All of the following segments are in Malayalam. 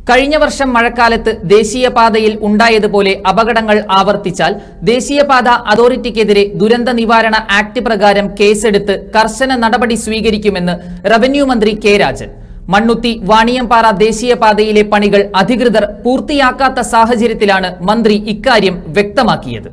കഴിഞ്ഞ വർഷം മഴക്കാലത്ത് ദേശീയപാതയിൽ ഉണ്ടായതുപോലെ അപകടങ്ങൾ ആവർത്തിച്ചാൽ ദേശീയപാത അതോറിറ്റിക്കെതിരെ ദുരന്ത നിവാരണ ആക്ട് പ്രകാരം കേസെടുത്ത് കർശന നടപടി സ്വീകരിക്കുമെന്ന് റവന്യൂ മന്ത്രി കെ രാജൻ മണ്ണുത്തി വാണിയമ്പാറ ദേശീയപാതയിലെ പണികൾ അധികൃതർ പൂർത്തിയാക്കാത്ത സാഹചര്യത്തിലാണ് മന്ത്രി ഇക്കാര്യം വ്യക്തമാക്കിയത്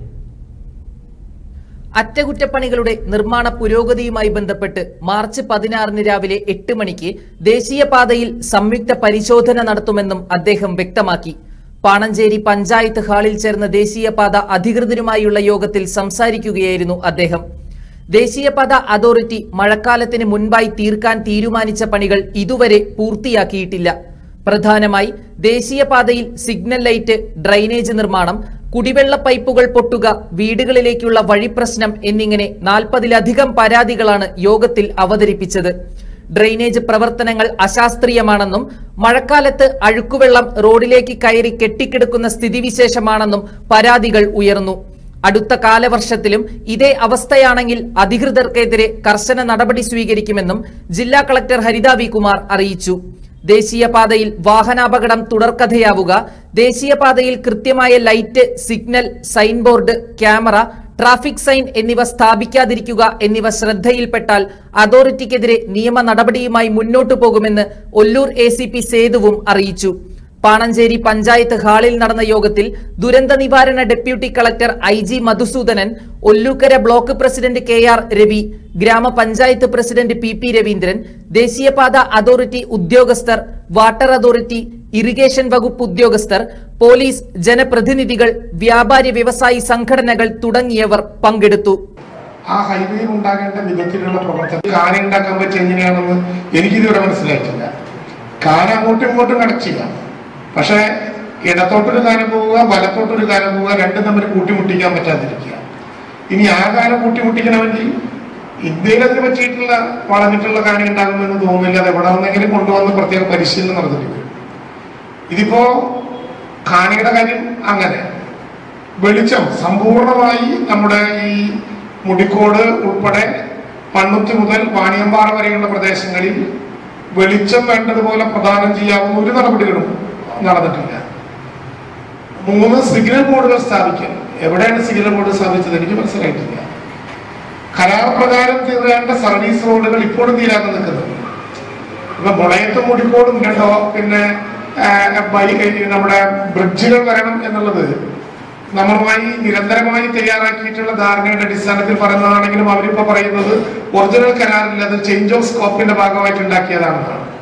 അറ്റകുറ്റപ്പണികളുടെ നിർമ്മാണ പുരോഗതിയുമായി ബന്ധപ്പെട്ട് മാർച്ച് പതിനാറിന് രാവിലെ എട്ട് മണിക്ക് ദേശീയപാതയിൽ സംയുക്ത പരിശോധന നടത്തുമെന്നും അദ്ദേഹം വ്യക്തമാക്കി പാണഞ്ചേരി പഞ്ചായത്ത് ഹാളിൽ ചേർന്ന ദേശീയപാത അധികൃതരുമായുള്ള യോഗത്തിൽ സംസാരിക്കുകയായിരുന്നു അദ്ദേഹം ദേശീയപാത അതോറിറ്റി മഴക്കാലത്തിന് മുൻപായി തീർക്കാൻ തീരുമാനിച്ച പണികൾ ഇതുവരെ പൂർത്തിയാക്കിയിട്ടില്ല പ്രധാനമായി ദേശീയപാതയിൽ സിഗ്നൽ ലൈറ്റ് ഡ്രൈനേജ് നിർമ്മാണം കുടിവെള്ള പൈപ്പുകൾ പൊട്ടുക വീടുകളിലേക്കുള്ള വഴിപ്രശ്നം എന്നിങ്ങനെ നാൽപ്പതിലധികം പരാതികളാണ് യോഗത്തിൽ അവതരിപ്പിച്ചത് ഡ്രെയിനേജ് പ്രവർത്തനങ്ങൾ അശാസ്ത്രീയമാണെന്നും മഴക്കാലത്ത് അഴുക്കുവെള്ളം റോഡിലേക്ക് കയറി കെട്ടിക്കിടക്കുന്ന സ്ഥിതിവിശേഷമാണെന്നും പരാതികൾ ഉയർന്നു അടുത്ത കാലവർഷത്തിലും ഇതേ അവസ്ഥയാണെങ്കിൽ അധികൃതർക്കെതിരെ കർശന നടപടി സ്വീകരിക്കുമെന്നും ജില്ലാ കളക്ടർ ഹരിത വി കുമാർ അറിയിച്ചു ദേശീയപാതയിൽ വാഹനാപകടം തുടർക്കഥയാവുക ദേശീയപാതയിൽ കൃത്യമായ light signal sign board camera traffic sign എന്നിവ സ്ഥാപിക്കാതിരിക്കുക എന്നിവ ശ്രദ്ധയിൽപ്പെട്ടാൽ അതോറിറ്റിക്കെതിരെ നിയമ നടപടിയുമായി മുന്നോട്ടു പോകുമെന്ന് ഒല്ലൂർ എ സി പി സേതുവും അറിയിച്ചു പാണഞ്ചേരി പഞ്ചായത്ത് ഹാളിൽ നടന്ന യോഗത്തിൽ ദുരന്ത നിവാരണ deputy collector I G Madhusoodanan Ollukkara block president K R Ravi ഗ്രാമപഞ്ചായത്ത് പ്രസിഡന്റ് പി പി രവീന്ദ്രൻ ദേശീയപാത അതോറിറ്റി ഉദ്യോഗസ്ഥർ വാട്ടർ അതോറിറ്റി ഇറിഗേഷൻ വകുപ്പ് ഉദ്യോഗസ്ഥർ പോലീസ് ജനപ്രതിനിധികൾ വ്യാപാരി വ്യവസായി സംഘടനകൾ തുടങ്ങിയവർ പങ്കെടുത്തു ആ ഹൈവേയിൽ ഉണ്ടാകേണ്ട വിധത്തിലുള്ള പ്രവർത്തനം കാന ഉണ്ടാക്കാൻ പറ്റിയ എങ്ങനെയാണെന്ന് എനിക്കിതുവരെ മനസ്സിലായിട്ടില്ല കാന അങ്ങോട്ടും ഇങ്ങോട്ടും കണക്ട് പക്ഷേ ഇടത്തോട്ടൊരു കാനം പോവുക വലത്തോട്ടൊരു കാനം പോവുക രണ്ടും തമ്മിൽ കൂട്ടിമുട്ടിക്കാൻ പറ്റാതിരിക്കുക ഇനി ആ കാനം കൂട്ടിമുട്ടിക്കണമെങ്കിൽ ഇന്ത്യയിൽ അതിന് പറ്റിയിട്ടുള്ള വളഞ്ഞിട്ടുള്ള കാര്യം ഉണ്ടാകുമെന്ന് തോന്നുന്നില്ല അത് എവിടെ നിന്നെങ്കിലും കൊണ്ടുവന്ന് പ്രത്യേക പരിശീലനം നടത്തേണ്ടി വരും ഇതിപ്പോ കാനയുടെ കാര്യം അങ്ങനെ വെളിച്ചം സമ്പൂർണമായി നമ്മുടെ ഈ മുടിക്കോട് ഉൾപ്പെടെ മണ്ണുത്തി മുതൽ വാണിയമ്പാറ വരെയുള്ള പ്രദേശങ്ങളിൽ വെളിച്ചം വേണ്ടതുപോലെ പ്രദാനം ചെയ്യാവുന്ന ഒരു നടപടികളും നടന്നിട്ടില്ല മൂന്ന് സിഗ്നൽ ബോർഡുകൾ സ്ഥാപിക്കൽ എവിടെയാണ് സിഗ്നൽ ബോർഡ് സ്ഥാപിച്ചത് എനിക്ക് മനസ്സിലായിട്ടില്ല കരാർപ്രകാരം തീർക്കേണ്ട സർവീസ് റോഡുകൾ ഇപ്പോഴും തീരാതെ നിൽക്കുന്നത് ഇപ്പൊ മുളയത്തും മുടിക്കോടും കണ്ടോ പിന്നെ ആ, ബൈ- നമ്മുടെ ബ്രിഡ്ജുകൾ വരണം എന്നുള്ളത് നമ്മളുമായി നിരന്തരമായി തയ്യാറാക്കിയിട്ടുള്ള ധാരണയുടെ അടിസ്ഥാനത്തിൽ പറയുന്നതാണെങ്കിലും അവരിപ്പോ പറയുന്നത് ഒറിജിനൽ കരാറിൽ അത് ചേഞ്ച് ഓഫ് സ്കോപ്പിന്റെ ഭാഗമായിട്ട് ഉണ്ടാക്കിയതാണെന്നാണ്